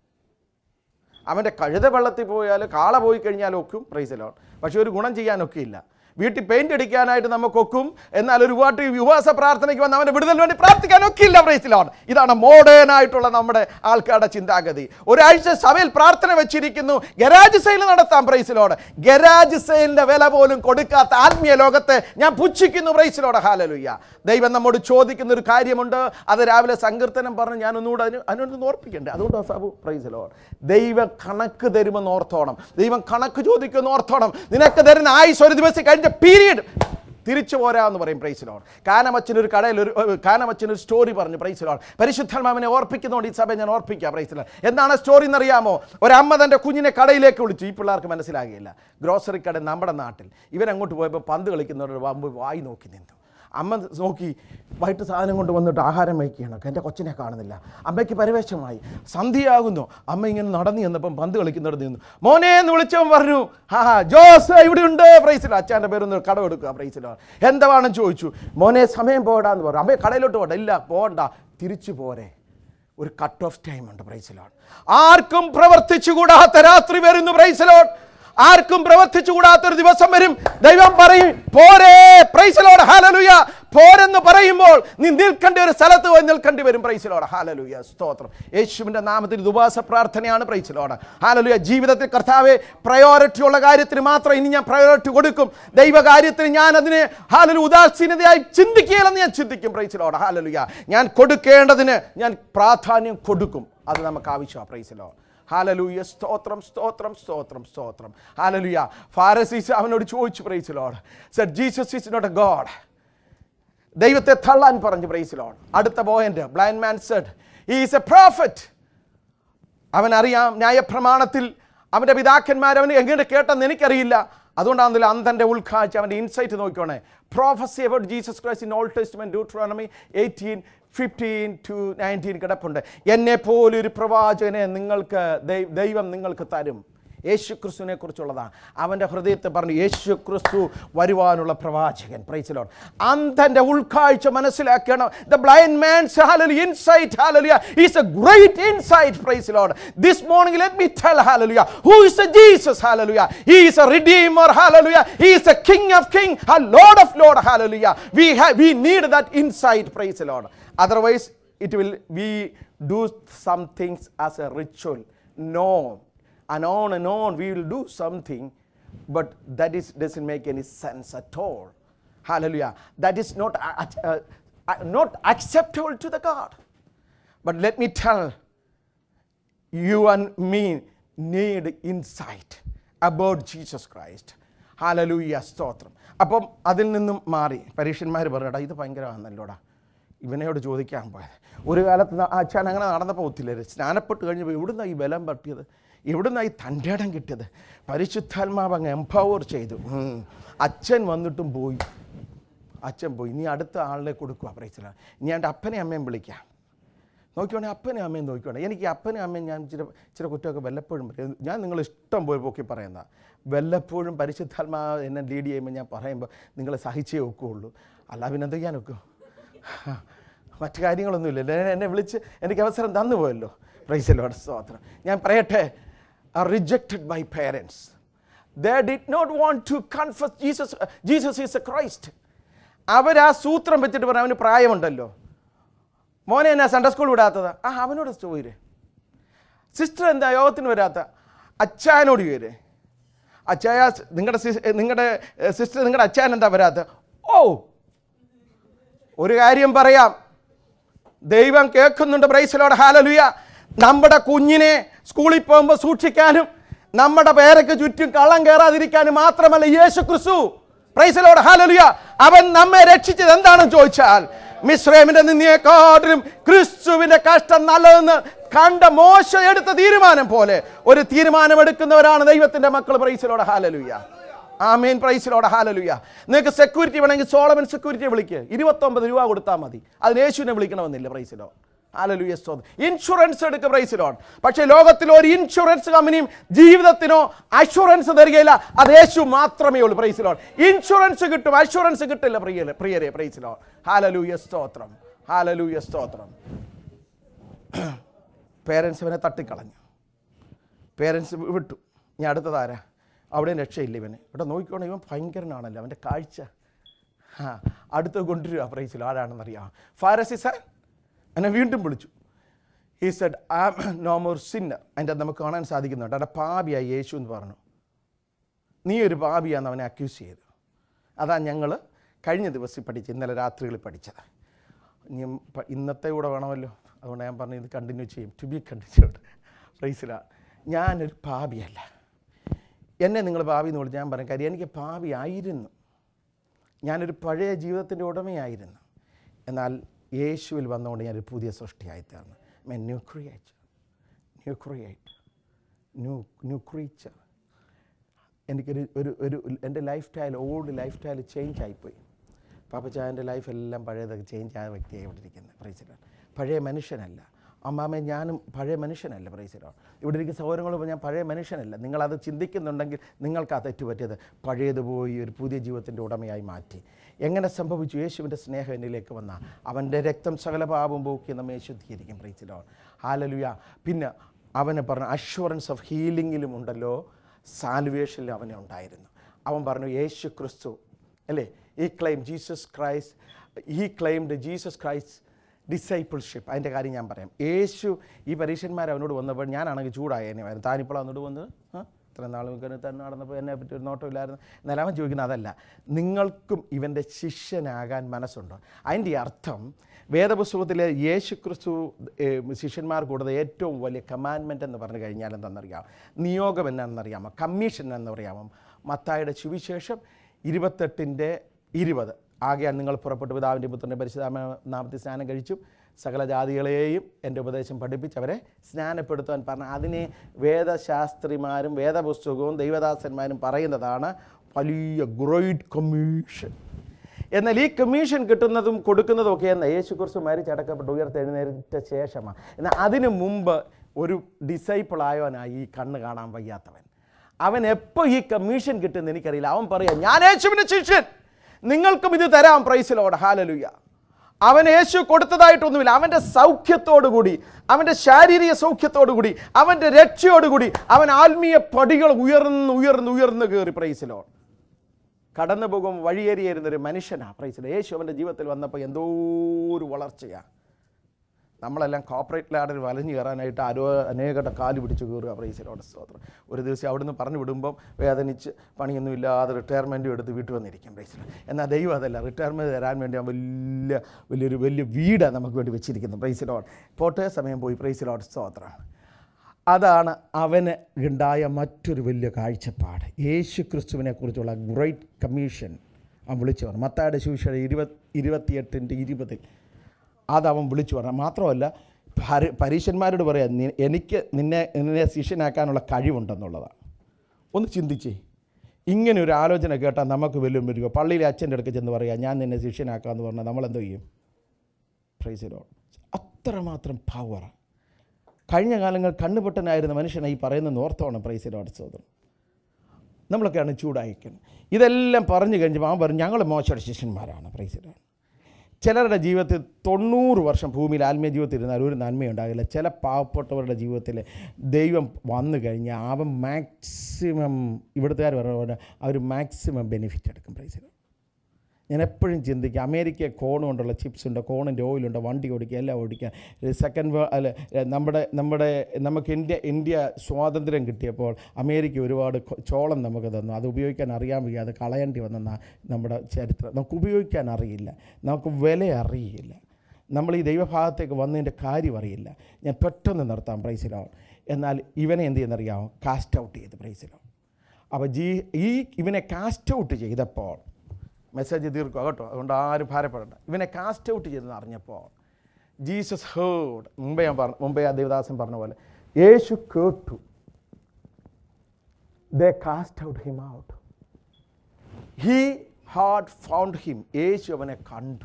അവൻ്റെ കഴുത വെള്ളത്തിൽ പോയാൽ കാള പോയി കഴിഞ്ഞാൽ ഒക്കും പ്രൈസലോൺ പക്ഷെ ഒരു ഗുണം ചെയ്യാനൊക്കെ ഇല്ല വീട്ടിൽ പെയിന്റ് അടിക്കാനായിട്ട് നമുക്കൊക്കും എന്നാൽ ഒരു പാട്ട് ഉപവാസ പ്രാർത്ഥനയ്ക്ക് വന്ന് അവൻ്റെ വിടുതലിന് വേണ്ടി പ്രാർത്ഥിക്കാനൊക്കെ ഇല്ല പ്രൈസിലോൺ ഇതാണ് മോഡേൺ ആയിട്ടുള്ള നമ്മുടെ ആൾക്കാരുടെ ചിന്താഗതി ഒരാഴ്ച സഭയിൽ പ്രാർത്ഥന വെച്ചിരിക്കുന്നു ഗരാജ് സെയിൽ നടത്താം പ്രൈസിലോട് ഗരാജ് സെയിലിന്റെ വില പോലും കൊടുക്കാത്ത ആത്മീയ ലോകത്തെ ഞാൻ പുച്ഛിക്കുന്നു പ്രൈസിലോട് ഹാലലുയ്യ ദൈവം നമ്മോട് ചോദിക്കുന്ന ഒരു കാര്യമുണ്ട് അത് രാവിലെ സങ്കീർത്തനം പറഞ്ഞ് ഞാൻ ഒന്നുകൂടെ അതിന് അതിനൊന്ന് ഓർപ്പിക്കണ്ടേ അതുകൊണ്ട് സാബു പ്രൈസിലോട് ദൈവം കണക്ക് തരുമെന്ന് ഓർത്തോണം ദൈവം കണക്ക് ചോദിക്കുമെന്ന് ഓർത്തോണം നിനക്ക് തരുന്ന ആയുസ് ഒരു ദിവസം കഴിഞ്ഞ പീരീഡ് തിരിച്ചു പോരാന്ന് പറയും പ്രൈസിലോൺ കാനമച്ചനൊരു കടയിൽ ഒരു ഏ, കാനമച്ചനൊരു സ്റ്റോറി പറഞ്ഞു പ്രൈസിലോൺ പരിശുദ്ധാത്മാവിനെ ഓർപ്പിക്കുന്നതുകൊണ്ട് ഈ സഭയെ ഞാൻ ഓർപ്പിക്കുക പ്രൈസിലോൺ എന്താണ് സ്റ്റോറി എന്നറിയാമോ ഒരമ്മ തൻ്റെ കുഞ്ഞിനെ കടയിലേക്ക് വിളിച്ചു ഈ പിള്ളേർക്ക് മനസ്സിലാകില്ല ഗ്രോസറി കട നമ്മുടെ നാട്ടിൽ ഇവരങ്ങോട്ട് പോയപ്പോൾ പന്ത് കളിക്കുന്നവരുടെ മുമ്പ് വായി നോക്കി നിന്നു അമ്മ നോക്കി വൈകിട്ട് സാധനം കൊണ്ട് വന്നിട്ട് ആഹാരം വയ്ക്കുകയാണ് എൻ്റെ കൊച്ചിനെ കാണുന്നില്ല അമ്മയ്ക്ക് പരിവേഷമായി സന്ധ്യയാകുന്നു അമ്മ ഇങ്ങനെ നടന്നു ചെന്നപ്പം പന്ത് കളിക്കുന്നിടത്ത് നിന്നു മോനെ എന്ന് വിളിച്ചവൻ പറഞ്ഞു ആ ജോസ് ഇവിടെ ഉണ്ട് പ്രൈസിലോ അച്ഛൻ്റെ പേരൊന്ന് കടമെടുക്കുക പ്രൈസിലോ എന്താണെന്ന് ചോദിച്ചു മോനെ സമയം പോടാന്ന് പറഞ്ഞു അമ്മയെ കടയിലോട്ട് പോട്ടെ ഇല്ല പോകണ്ട തിരിച്ചു പോരെ ഒരു കട്ട് ഓഫ് ടൈം ഉണ്ട് പ്രൈസിലോൺ ആർക്കും പ്രവർത്തിച്ചുകൂടാത്ത രാത്രി വരുന്നു പ്രൈസിലോൺ ആർക്കും പ്രവർത്തിച്ചുകൂടാത്തൊരു ദിവസം വരും ദൈവം പറയും പോരേ പ്രൈസിലോട് ഹാലലുയ പോരെന്ന് പറയുമ്പോൾ നീ നിൽക്കേണ്ട ഒരു സ്ഥലത്ത് പോയി നിൽക്കേണ്ടി വരും പ്രൈസിലോട് ഹാലലുയ സ്തോത്രം യേശുവിൻ്റെ നാമത്തിൽ ഇത് ഉപവാസ പ്രാർത്ഥനയാണ് പ്രൈസിലോട് ഹാലലുയ ജീവിതത്തിൽ കർത്താവെ പ്രയോറിറ്റി ഉള്ള കാര്യത്തിന് മാത്രം ഇനി ഞാൻ പ്രയോറിറ്റി കൊടുക്കും ദൈവകാര്യത്തിന് ഞാൻ അതിനെ ഹാലലു ഉദാസീനതയായി ചിന്തിക്കുകയില്ലെന്ന് ഞാൻ ചിന്തിക്കും പ്രൈസിലോട് ഹാലലുയ ഞാൻ കൊടുക്കേണ്ടതിന് ഞാൻ പ്രാധാന്യം കൊടുക്കും അത് നമുക്ക് ആവശ്യമാണ് പ്രൈസിലോ ഹാലലൂയ സ്തോത്രം സ്തോത്രം സ്തോത്രം സ്തോത്രം ഹാലലൂയ ഫാരസീസ് അവനോട് ചോദിച്ചു praise the lord said Jesus is not a God ദൈവത്തെ തള്ളാൻ പറഞ്ഞു പ്രൈസിലോൺ അടുത്ത point blind man said is a prophet അവൻ അറിയാം ന്യായപ്രമാണത്തിൽ അവൻ്റെ പിതാക്കന്മാർ അവന് എങ്ങനെ കേട്ടെന്ന് എനിക്കറിയില്ല അതുകൊണ്ടാണെന്നില്ല അന്തൻ്റെ ഉൾക്കാഴ്ച അവൻ്റെ ഇൻസൈറ്റ് നോക്കിക്കോണേ prophecy about Jesus Christ in Old Testament Deuteronomy eighteen fifteen to nineteen കിടപ്പുണ്ട് എന്നെ പോലൊരു പ്രവാചകനെ നിങ്ങൾക്ക് ദൈ- ദൈവം നിങ്ങൾക്ക് തരും യേശു ക്രിസ്തുവിനെ കുറിച്ചുള്ളതാണ് അവൻ്റെ ഹൃദയത്തെ പറഞ്ഞു യേശു ക്രിസ്തു വരുവാനുള്ള പ്രവാചകൻ പ്രൈസിലോൺ അന്ധൻ്റെ ഉൾക്കാഴ്ച മനസ്സിലാക്കണം the blind man's hallelujah insight hallelujah is a great insight praise the lord this morning let me tell hallelujah who is a Jesus hallelujah he is a redeemer hallelujah he is a king of king a lord of lord hallelujah we have we need that insight praise the lord otherwise it will we do some things as a ritual no and on and on we will do something but that is doesn't make any sense at all hallelujah that is not uh, uh, uh, not acceptable to the god but let me tell you and me need insight about Jesus Christ. Hallelujah സ്തോത്രം അപ്പം അതിൽ നിന്നും മാറി പരീക്ഷന്മാർ പറയടാ ഇത് ഭയങ്കരമാണെന്നല്ലോടാ ഇവനോട് ചോദിക്കാൻ പോയത് ഒരു കാലത്ത് ന- അച്ഛൻ അങ്ങനെ നടന്നപ്പോൾ ഒത്തില്ലേ സ്നാനപ്പെട്ട് കഴിഞ്ഞപ്പോൾ എവിടുന്നാ ഈ ബലം പറ്റിയത് എവിടുന്നാ ഈ തൻ്റെ ഇടം കിട്ടിയത് പരിശുദ്ധാത്മാവ് അങ്ങ് എംപവർ ചെയ്തു ഉം. അച്ഛൻ വന്നിട്ടും പോയി അച്ഛൻ പോയി നീ അടുത്ത ആളിനെ കൊടുക്കുക പ്രൈസില ഇനി എൻ്റെ അപ്പനെ അമ്മയും വിളിക്കാം നോക്കിയോണെ അപ്പനും അമ്മയും നോക്കിയോണെ എനിക്ക് അപ്പനും അമ്മയും ഞാൻ ചില ചില കുറ്റമൊക്കെ വല്ലപ്പോഴും പറയും ഞാൻ നിങ്ങൾ ഇഷ്ടം പോലെ പൊക്കി പറയുന്ന വല്ലപ്പോഴും പരിശുദ്ധാത്മാവ് എന്നെ ലീഡ് ചെയ്യുമ്പോൾ ഞാൻ പറയുമ്പോൾ നിങ്ങൾ സഹിച്ചേ ഒക്കുകയുള്ളൂ അല്ല പിന്നെ എന്ത് ചെയ്യാൻ ഒക്കും മറ്റു കാര്യങ്ങളൊന്നുമില്ല എന്നെ- എന്നെ വിളിച്ച് എനിക്ക് അവസരം തന്നു പോയല്ലോ പ്രൈസലോട് സ്തോത്രം ഞാൻ പറയട്ടെ are rejected by parents they did not want to confess Jesus Jesus is a Christ അവർ ആ സൂത്രം വെച്ചിട്ട് പറഞ്ഞു അവന് പ്രായമുണ്ടല്ലോ മോനെ എന്നാ സൺഡേ സ്കൂൾ വിടാത്തത് ആ അവനോട് ചോദിരേ സിസ്റ്റർ എന്താ യോഗത്തിന് വരാത്ത അച്ചായനോട് ചോദിരേ അച്ചായ നിങ്ങളുടെ നിങ്ങളുടെ സിസ്റ്റർ നിങ്ങളുടെ അച്ചായൻ എന്താ വരാത്ത ഓ ഒരു കാര്യം പറയാം ദൈവം കേൾക്കുന്നുണ്ട് ബ്രൈസിലോട് ഹാലലുയ നമ്മുടെ കുഞ്ഞിനെ സ്കൂളിൽ പോകുമ്പോൾ സൂക്ഷിക്കാനും നമ്മുടെ പേരയ്ക്ക് ചുറ്റും കള്ളം കയറാതിരിക്കാനും മാത്രമല്ല യേശു ക്രിസ്തു പ്രൈസലോട് ഹാലലുയ അവൻ നമ്മെ രക്ഷിച്ചത് എന്താണെന്ന് ചോദിച്ചാൽ മിശ്രമിന്റെ നിന്നെക്കാട്ടിലും ക്രിസ്തുവിന്റെ കഷ്ടം നല്ലതെന്ന് കണ്ട മോശ എടുത്ത തീരുമാനം പോലെ ഒരു തീരുമാനം എടുക്കുന്നവരാണ് ദൈവത്തിന്റെ മക്കൾ പ്രൈസലോട് ഹാലലുയ ആമേൻ പ്രൈസിലോടെ ഹാലലുയ നിങ്ങൾക്ക് സെക്യൂരിറ്റി വേണമെങ്കിൽ സോളമൻ സെക്യൂരിറ്റിയെ വിളിക്കുക ഇരുപത്തൊമ്പത് രൂപ കൊടുത്താൽ മതി അതിന് യേശുവിനെ വിളിക്കണമെന്നില്ല പ്രൈസിലോ ഹാലലുയ സ്തോത്രം ഇൻഷുറൻസ് എടുക്കുക പ്രൈസിലോൺ പക്ഷേ ലോകത്തിൽ ഒരു ഇൻഷുറൻസ് കമ്പനിയും ജീവിതത്തിനോ അഷുറൻസ് തരികയില്ല അത് യേശു മാത്രമേ ഉള്ളൂ പ്രൈസിലോൺ ഇൻഷുറൻസ് കിട്ടും അഷുറൻസ് കിട്ടില്ല പ്രിയരെ പ്രിയരെ പ്രൈസിലോൺ ഹാലലൂയ സ്തോത്രം ഹാലലൂയ സ്തോത്രം പേരൻസ് ഇവനെ തട്ടിക്കളഞ്ഞു പേരൻസ് വിട്ടു ഞാൻ അടുത്തതാരാ അവിടെയും രക്ഷയില്ല ഇവന് ഇവിടെ നോക്കിക്കോണം ഇവൻ ഭയങ്കരനാണല്ലോ അവൻ്റെ കാഴ്ച ആ അടുത്ത് കൊണ്ടുവരിക പ്രൈസിൽ ആരാണെന്നറിയാം ഫാരസിസൻ എന്നെ വീണ്ടും വിളിച്ചു ഈ സെഡ് ആ നോ മോർ സിന്നർ അതിൻ്റെ അത് നമുക്ക് കാണാൻ സാധിക്കുന്നുണ്ട് അവിടെ പാപിയായി യേശു എന്ന് പറഞ്ഞു നീ ഒരു പാപിയാന്ന് അവനെ അക്യൂസ് ചെയ്തു അതാ ഞങ്ങൾ കഴിഞ്ഞ ദിവസം പഠിച്ച് ഇന്നലെ രാത്രികളിൽ പഠിച്ചത് ഇനി പ- ഇന്നത്തെ കൂടെ വേണമല്ലോ അതുകൊണ്ട് ഞാൻ പറഞ്ഞു ഇത് കണ്ടിന്യൂ ചെയ്യും ടു ബി കണ്ടിന്യൂഡ് പ്രൈസിലാണ് ഞാനൊരു പാപിയല്ല എന്നെ നിങ്ങൾ പാപി എന്ന് വിളിച്ച് ഞാൻ പറഞ്ഞു കാര്യം എനിക്ക് പാപി ആയിരുന്നു ഞാനൊരു പഴയ ജീവിതത്തിൻ്റെ ഉടമയായിരുന്നു എന്നാൽ യേശുവിൽ വന്നുകൊണ്ട് ഞാനൊരു പുതിയ സൃഷ്ടിയായി തീർന്നു me new create new create new new creature എനിക്കൊരു ഒരു ഒരു എൻ്റെ lifestyle old lifestyle change ആയിപ്പോയി പാപ്പച്ചായൻ്റെ ലൈഫ് എല്ലാം പഴയതൊക്കെ ചേഞ്ച് ആയ വ്യക്തിയായി ഇവിടെ ഇരിക്കുന്നത് പ്രൈസിലാണ് പഴയ മനുഷ്യനല്ല അമ്മാമ്മ ഞാനും പഴയ മനുഷ്യനല്ല പ്രൈസിലാണ് ഇവിടെ ഇരിക്കുന്ന സൗകര്യങ്ങൾ ഞാൻ പഴയ മനുഷ്യനല്ല നിങ്ങളത് ചിന്തിക്കുന്നുണ്ടെങ്കിൽ നിങ്ങൾക്ക് ആ തെറ്റ് പറ്റിയത് പഴയതുപോയി ഒരു പുതിയ ജീവിതത്തിൻ്റെ ഉടമയായി മാറ്റി എങ്ങനെ സംഭവിച്ചു യേശുവിൻ്റെ സ്നേഹം എന്നിലേക്ക് വന്ന അവൻ്റെ രക്തം സകല പാപം പോക്കി നമ്മെ ശുദ്ധീകരിക്കും പ്രൈസിലോ ഹാലലുയ പിന്നെ അവനെ പറഞ്ഞ അഷ്വറൻസ് ഓഫ് ഹീലിങ്ങിലും ഉണ്ടല്ലോ സാൽവേഷനിലും അവനെ ഉണ്ടായിരുന്നു അവൻ പറഞ്ഞു യേശു ക്രിസ്തു അല്ലേ ഈ claim Jesus Christ he claimed Jesus Christ discipleship അതിൻ്റെ കാര്യം ഞാൻ പറയാം യേശു ഈ പരീക്ഷന്മാർ അവനോട് വന്നപ്പോൾ ഞാനാണെങ്കിൽ ചൂടായേനെ ആയിരുന്നു താനിപ്പോൾ അവനോട് വന്നത് ആ ഇത്ര നാൾ തന്നെ നടന്നപ്പോൾ എന്നെ പറ്റി ഒരു നോട്ടമില്ലായിരുന്നു എന്നാലും അവൻ ചോദിക്കുന്നത് അതല്ല നിങ്ങൾക്കും ഇവൻ്റെ ശിഷ്യനാകാൻ മനസ്സുണ്ടോ അതിൻ്റെ അർത്ഥം വേദപുസ്തകത്തിലെ യേശു ക്രിസ്തു ഏഹ്, ശിഷ്യന്മാർക്ക് കൊടുത്ത ഏറ്റവും വലിയ കമാൻമെൻ്റ് എന്ന് പറഞ്ഞു കഴിഞ്ഞാൽ എന്താണെന്നറിയാം നിയോഗം എന്നാണെന്നറിയാമോ കമ്മീഷൻ എന്ന് പറയാമോ മത്തായുടെ സുവിശേഷം ഇരുപത്തെട്ടിൻ്റെ ഇരുപത് ആകെയാണ് നിങ്ങൾ പുറപ്പെട്ടു പിതാവിൻ്റെ പുത്രൻ്റെ പരിശുദ്ധ നാമത്തിൽ സ്നാനം കഴിച്ചു സകല ജാതികളെയും എൻ്റെ ഉപദേശം പഠിപ്പിച്ച് അവരെ സ്നാനപ്പെടുത്തുവാൻ പറഞ്ഞു അതിനെ വേദശാസ്ത്രിമാരും വേദപുസ്തകവും ദൈവദാസന്മാരും പറയുന്നതാണ് വലിയ ഗ്രേറ്റ് കമ്മീഷൻ എന്നാൽ ഈ കമ്മീഷൻ കിട്ടുന്നതും കൊടുക്കുന്നതും ഒക്കെ എന്ന യേശു കുറിച്ച് മരിച്ചടക്കപ്പെട്ട് ഉയർത്തെഴുന്നേറ്റ ശേഷമാണ് എന്നാൽ അതിനു മുമ്പ് ഒരു ഡിസൈപ്പിൾ ആയവനായി ഈ കണ്ണ് കാണാൻ വയ്യാത്തവൻ അവൻ എപ്പോൾ ഈ കമ്മീഷൻ കിട്ടുമെന്ന് എനിക്കറിയില്ല അവൻ പറയാം ഞാൻ യേശുവിൻ്റെ ശിഷ്യൻ നിങ്ങൾക്കും ഇത് തരാം പ്രൈസിലോട് ഹാലലുയ്യ അവൻ യേശു കൊടുത്തതായിട്ടൊന്നുമില്ല അവൻ്റെ സൗഖ്യത്തോടുകൂടി അവൻ്റെ ശാരീരിക സൗഖ്യത്തോടുകൂടി അവൻ്റെ രക്ഷയോടുകൂടി അവൻ ആത്മീയ പടികൾ ഉയർന്ന് ഉയർന്ന് ഉയർന്ന് കയറി പ്രൈസിലോട് കടന്നു പോകും വഴിയേറിയിരുന്നൊരു മനുഷ്യനാണ് പ്രൈസിൽ യേശു അവൻ്റെ ജീവിതത്തിൽ വന്നപ്പോൾ എന്തോ ഒരു വളർച്ചയാണ് നമ്മളെല്ലാം കോർപ്പറേറ്റ് ലാഡർ വലഞ്ഞു കയറാനായിട്ട് ആരോ അനേകട്ട കാല് പിടിച്ച് കയറുക പ്രൈസിലോട് സ്തോത്രം ഒരു ദിവസം അവിടുന്ന് പറഞ്ഞു വിടുമ്പം വേദനിച്ച് പണിയൊന്നും ഇല്ലാതെ റിട്ടയർമെൻറ്റും എടുത്ത് വീട്ടിൽ വന്നിരിക്കും പ്രൈസിൽ എന്നാൽ ദൈവം അതല്ല റിട്ടയർമെൻറ്റ് തരാൻ വേണ്ടി അവൻ വലിയ വലിയൊരു വലിയ വീടാണ് നമുക്ക് വേണ്ടി വെച്ചിരിക്കുന്നത് പ്രൈസിലോട് പോട്ടേ സമയം പോയി പ്രൈസിലോട് സ്തോത്രം അതാണ് അവന് ഉണ്ടായ മറ്റൊരു വലിയ കാഴ്ചപ്പാട് യേശു ക്രിസ്തുവിനെ കുറിച്ചുള്ള ഗ്രേറ്റ് കമ്മീഷൻ അവൻ വിളിച്ചു പറഞ്ഞു മത്തായുടെ ശുശ്രൂഷ ഇരുപത് ഇരുപത്തിയെട്ടിൻ്റെ ഇരുപതിൽ അത് അവൻ വിളിച്ചു പറഞ്ഞു മാത്രമല്ല പരി- പരീശന്മാരോട് പറയാം "നി- എനിക്ക് നിന്നെ നിന്നെ ശിഷ്യനാക്കാനുള്ള കഴിവുണ്ടെന്നുള്ളതാണ് ഒന്ന് ചിന്തിച്ചേ ഇങ്ങനെ ഒരു ആലോചന കേട്ടാൽ നമുക്ക് വലിയ വരിക പള്ളിയിലെ അച്ഛൻ്റെ അടുക്ക് ചെന്ന് പറയാം ഞാൻ നിന്നെ ശിഷ്യനാക്കാമെന്ന് പറഞ്ഞാൽ നമ്മളെന്തോ ചെയ്യും പ്രൈസിലോ അത്രമാത്രം പവറാണ് കഴിഞ്ഞ കാലങ്ങൾ കണ്ണുപൊട്ടനായിരുന്ന മനുഷ്യനെ ഈ പറയുന്ന ഓർത്തോണം പ്രൈസിലോട് സോദരം നമ്മളൊക്കെയാണ് ചൂടായിക്കുന്നത് ഇതെല്ലാം പറഞ്ഞു കഴിഞ്ഞപ്പോൾ അവൻ പറഞ്ഞു ഞങ്ങൾ മോശയുടെ ശിഷ്യന്മാരാണ് പ്രൈസിലോട് ചിലരുടെ ജീവിതത്തിൽ തൊണ്ണൂറ് വർഷം ഭൂമിയിൽ ആത്മീയ ജീവിതത്തിൽ ഇരുന്നാൽ ഒരു നന്മയുണ്ടാകില്ല ചില പാവപ്പെട്ടവരുടെ ജീവിതത്തിൽ ദൈവം വന്നു കഴിഞ്ഞാൽ അവൻ മാക്സിമം ഇവിടുത്തുകാർ പറഞ്ഞ പോലെ അവർ മാക്സിമം ബെനിഫിറ്റ് എടുക്കും പ്രൈസിൽ ഞാൻ എപ്പോഴും ചിന്തിക്കും അമേരിക്ക കോൺ കൊണ്ടുള്ള ചിപ്സ് ഉണ്ട് കോണിൻ്റെ ഓയിലുണ്ട് വണ്ടി ഓടിക്കുക എല്ലാം ഓടിക്കുക സെക്കൻഡ് അല്ല നമ്മുടെ നമ്മുടെ നമുക്ക് ഇന്ത്യ ഇന്ത്യ സ്വാതന്ത്ര്യം കിട്ടിയപ്പോൾ അമേരിക്ക ഒരുപാട് കൊ- ചോളം നമുക്ക് തന്നു അത് ഉപയോഗിക്കാൻ അറിയാൻ വയ്യ അത് കളയേണ്ടി വന്നെന്ന നമ്മുടെ ചരിത്രം നമുക്ക് ഉപയോഗിക്കാൻ അറിയില്ല നമുക്ക് വില അറിയില്ല നമ്മൾ ഈ ദൈവഭാഗത്തേക്ക് വന്നതിൻ്റെ കാര്യം അറിയില്ല ഞാൻ പെട്ടെന്ന് നിർത്താം പ്രൈസിലാവും എന്നാൽ ഇവനെ എന്ത് ചെയ്യുന്നറിയാമോ കാസ്റ്റ് ഔട്ട് ചെയ്ത് പ്രൈസിലാവും അപ്പോൾ ജീ ഈ ഇവനെ കാസ്റ്റ് ഔട്ട് ചെയ്തപ്പോൾ മെസ്സേജ് തീർക്കുക കേട്ടോ അതുകൊണ്ട് ആരും ഭാരപ്പെടണ്ട ഇവനെ കാസ്റ്റ് ഔട്ട് ചെയ്തെന്ന് അറിഞ്ഞപ്പോൾ ജീസസ് ഹേർഡ് മുമ്പേ ഞാൻ പറഞ്ഞു മുമ്പേ ആ ദേവദാസൻ പറഞ്ഞ പോലെ യേശു കേട്ടു the cast out him out he had found him Yeshu അവനെ കണ്ടു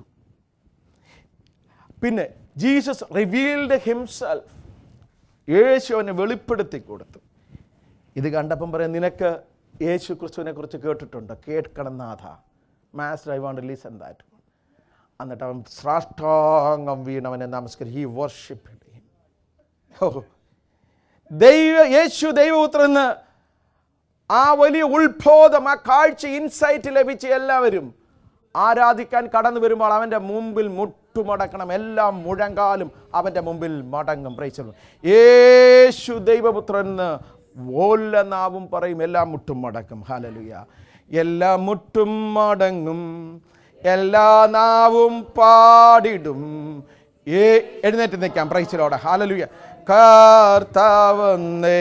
പിന്നെ ജീസസ് റിവീൽഡ് ഹിംസെൽഫ് യേശു അവനെ വെളിപ്പെടുത്തി കൊടുത്തു ഇത് കണ്ടപ്പം പറയാം നിനക്ക് യേശു ക്രിസ്തുവിനെ കുറിച്ച് കേട്ടിട്ടുണ്ട് കേൾക്കണം നാഥ master I want listen that എന്നിട്ട് അവൻ സാഷ്ടാംഗം വീണവനെ നമസ്കരി ഹി വർഷിപ്പ് ഓ ദൈവ യേശു ദൈവപുത്രന്ന് ആ വലിയ ഉത്ബോധം ആ കാഴ്ച ഇൻസൈറ്റ് ലഭിച്ച എല്ലാവരും ആരാധിക്കാൻ കടന്നു വരുമ്പോൾ അവൻ്റെ മുമ്പിൽ മുട്ടുമടക്കണം എല്ലാം മുഴങ്കാലും അവൻ്റെ മുമ്പിൽ മടങ്ങും പ്രൈച്ചു യേശു ദൈവപുത്രന്ന് ഓല്ല നാവും പറയും എല്ലാം മുട്ടും മടക്കും ഹാലലുയ എല്ലാ മുട്ടും മടങ്ങും എല്ലാ നാവും പാടിടും ഏ എഴുന്നേറ്റ് നിൽക്കാം പ്രൈസിലോടെ ഹാലലുയ കർത്താവന്നേ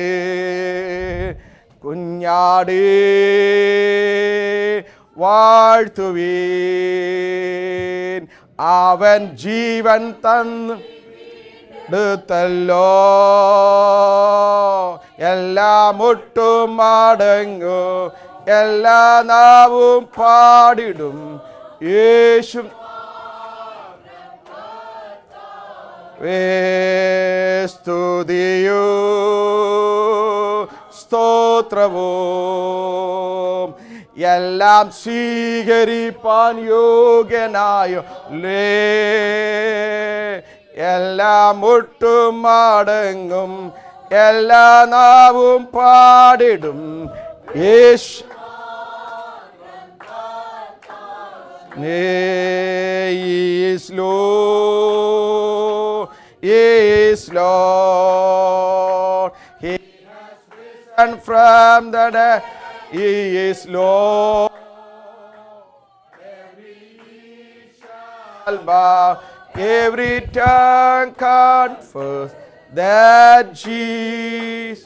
കുഞ്ഞാടേ വാഴ്ത്തുവീൻ അവൻ ജീവൻ തന്നു എടുത്തല്ലോ എല്ലാ മുട്ടും മടങ്ങു എല്ലാ നാവും പാടിടും യേശു സ്തുതിയോ സ്തോത്രവും എല്ലാം സ്വീകരിപ്പാൻ യോഗ്യനായ ലേ എല്ലാം മുട്ടും മടങ്ങും എല്ലാ നാവും പാടിടും യേശു is Lord, is Lord. He has risen from the dead. He is Lord. Every knee shall bow, every tongue confess that Jesus.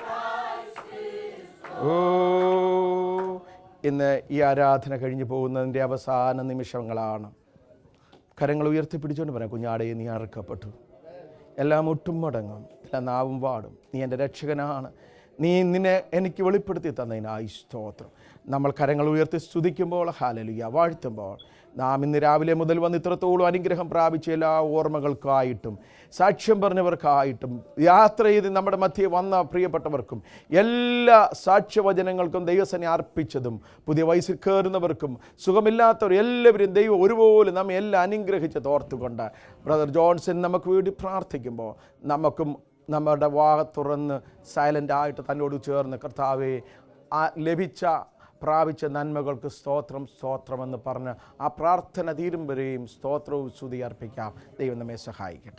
Oh. ഇന്ന് ഈ ആരാധന കഴിഞ്ഞു പോകുന്നതിൻ്റെ അവസാന നിമിഷങ്ങളാണ് കരങ്ങൾ ഉയർത്തിപ്പിടിച്ചുകൊണ്ട് പറയാം കുഞ്ഞാടെ നീ അറുക്കപ്പെട്ടു എല്ലാം ഒട്ടും മടങ്ങും എല്ലാം നാവും പാടും നീ എൻ്റെ രക്ഷകനാണ് നീ നിന്നെ എനിക്ക് വെളിപ്പെടുത്തി തന്നതിനായി സ്തോത്രം നമ്മൾ കരങ്ങൾ ഉയർത്തി സ്തുതിക്കുമ്പോൾ ഹാലലുയ വാഴ്ത്തുമ്പോൾ നാം ഇന്ന് രാവിലെ മുതൽ വന്ന് ഇത്രത്തോളം അനുഗ്രഹം പ്രാപിച്ച എല്ലാ ഓർമ്മകൾക്കായിട്ടും സാക്ഷ്യം പറഞ്ഞവർക്കായിട്ടും യാത്ര ചെയ്ത് നമ്മുടെ മധ്യേ വന്ന പ്രിയപ്പെട്ടവർക്കും എല്ലാ സാക്ഷ്യവചനങ്ങൾക്കും ദൈവസനെ അർപ്പിച്ചതും പുതിയ വയസ്സിൽ കയറുന്നവർക്കും സുഖമില്ലാത്തവർ എല്ലാവരും ദൈവം ഒരുപോലെ നമ്മെ എല്ലാം അനുഗ്രഹിച്ച് തോർത്തുകൊണ്ട് ബ്രദർ ജോൺസൺ നമുക്ക് വേണ്ടി പ്രാർത്ഥിക്കുമ്പോൾ നമുക്കും നമ്മുടെ വാ തുറന്ന് സൈലൻ്റ് ആയിട്ട് തന്നോട് ചേർന്ന് കർത്താവെ ആ ലഭിച്ച പ്രാപിച്ച നന്മകൾക്ക് സ്തോത്രം സ്തോത്രമെന്ന് പറഞ്ഞ് ആ പ്രാർത്ഥന തീരും വരെയും സ്തോത്രവും സ്തുതി അർപ്പിക്കാം ദൈവം നമ്മെ സഹായിക്കട്ടെ